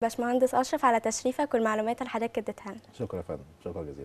باشمهندس اشرف على تشريفك والمعلومات اللي حضرتك اديتها لنا شكرا يا فندم شكرا جزيلا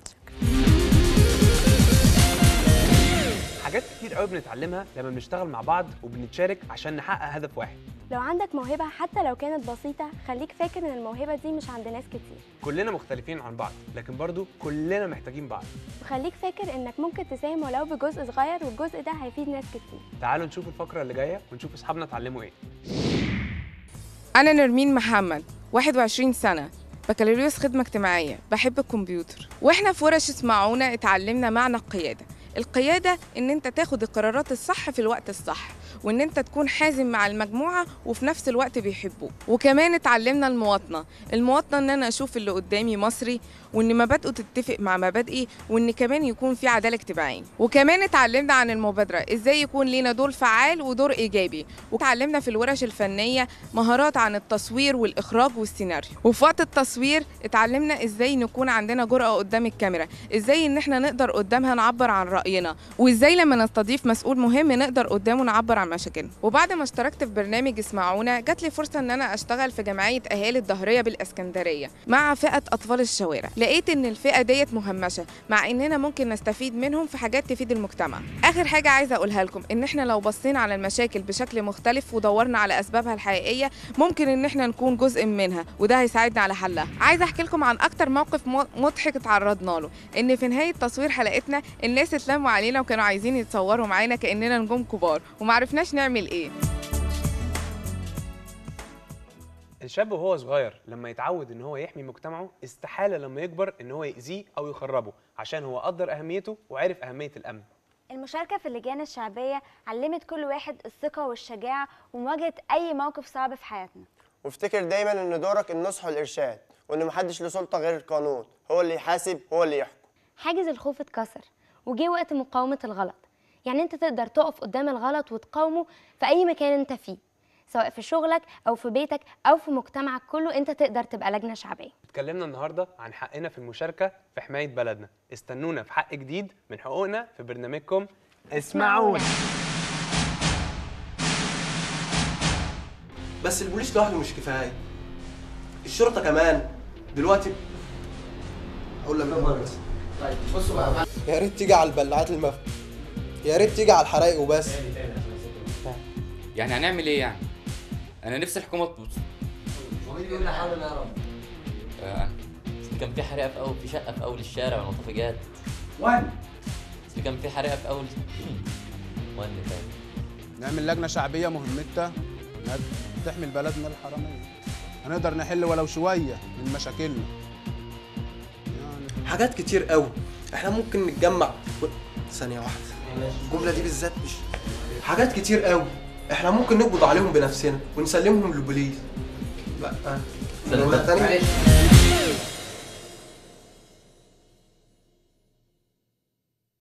حاجات كتير قوي بنتعلمها لما بنشتغل مع بعض وبنتشارك عشان نحقق هدف واحد لو عندك موهبه حتى لو كانت بسيطه خليك فاكر ان الموهبه دي مش عند ناس كتير كلنا مختلفين عن بعض لكن برضو كلنا محتاجين بعض وخليك فاكر انك ممكن تساهم ولو بجزء صغير والجزء ده هيفيد ناس كتير تعالوا نشوف الفقره اللي جايه ونشوف اصحابنا اتعلموا ايه أنا نرمين محمد 21 سنة بكالوريوس خدمة اجتماعية بحب الكمبيوتر وإحنا في ورش اسمعونا اتعلمنا معنى القيادة القيادة إن أنت تاخد القرارات الصح في الوقت الصح وإن أنت تكون حازم مع المجموعة وفي نفس الوقت بيحبوك وكمان اتعلمنا المواطنة المواطنة إن أنا أشوف اللي قدامي مصري وإن مبادئه تتفق مع مبادئي وإن كمان يكون في عدالة اجتماعية وكمان اتعلمنا عن المبادرة إزاي يكون لينا دور فعال ودور إيجابي وتعلمنا في الورش الفنية مهارات عن التصوير والإخراج والسيناريو وفي وقت التصوير اتعلمنا إزاي نكون عندنا جرأة قدام الكاميرا إزاي إن إحنا نقدر قدامها نعبر عن رأينا وإزاي لما نستضيف مسؤول مهم نقدر قدامه نعبر عن مشاكلنا وبعد ما اشتركت في برنامج اسمعونا جات لي فرصة إن أنا أشتغل في جمعية أهالي الظهرية بالإسكندرية مع فئة أطفال الشوارع لقيت إن الفئة ديت مهمشة مع إننا ممكن نستفيد منهم في حاجات تفيد المجتمع آخر حاجة عايزة أقولها لكم إن إحنا لو بصينا على المشاكل بشكل مختلف ودورنا على أسبابها الحقيقية ممكن إن إحنا نكون جزء منها وده هيساعدنا على حلها عايزة أحكي لكم عن أكتر موقف مو- مضحك اتعرضنا له إن في نهاية تصوير حلقتنا الناس اتلموا علينا وكانوا عايزين يتصوروا معانا كأننا نجوم كبار ومعرفناش نعمل إيه الشاب وهو صغير لما يتعود ان هو يحمي مجتمعه استحاله لما يكبر ان هو يأذيه او يخربه عشان هو قدر اهميته وعرف اهميه الامن المشاركة في اللجان الشعبية علمت كل واحد الثقة والشجاعة ومواجهة أي موقف صعب في حياتنا وافتكر دايما ان دورك النصح والارشاد وان محدش له سلطه غير القانون هو اللي يحاسب هو اللي يحكم حاجز الخوف اتكسر وجه وقت مقاومة الغلط يعني انت تقدر تقف قدام الغلط وتقاومه في اي مكان انت فيه سواء في شغلك او في بيتك او في مجتمعك كله انت تقدر تبقى لجنة شعبية اتكلمنا النهارده عن حقنا في المشاركه في حمايه بلدنا استنونا في حق جديد من حقوقنا في برنامجكم اسمعونا بس البوليس لوحده مش كفايه الشرطه كمان دلوقتي اقول لك طيب بصوا بقى يا ريت تيجي على البلاعات المف يا ريت تيجي على الحرايق وبس يعني هنعمل ايه يعني؟ انا نفسي الحكومه تبص يقول لي حاول نهرب آه، كان في حريقه في اول في شقه في اول الشارع والمطفيات وين بس كان في حريقه في اول وين تاني نعمل لجنة شعبية مهمتها إنها تحمي البلد من الحرامية هنقدر نحل ولو شوية من مشاكلنا حاجات كتير قوي احنا ممكن نتجمع و... ثانيه واحده الجمله دي بالذات مش حاجات كتير قوي احنا ممكن نقبض عليهم بنفسنا ونسلمهم للبوليس لا سلام. تاني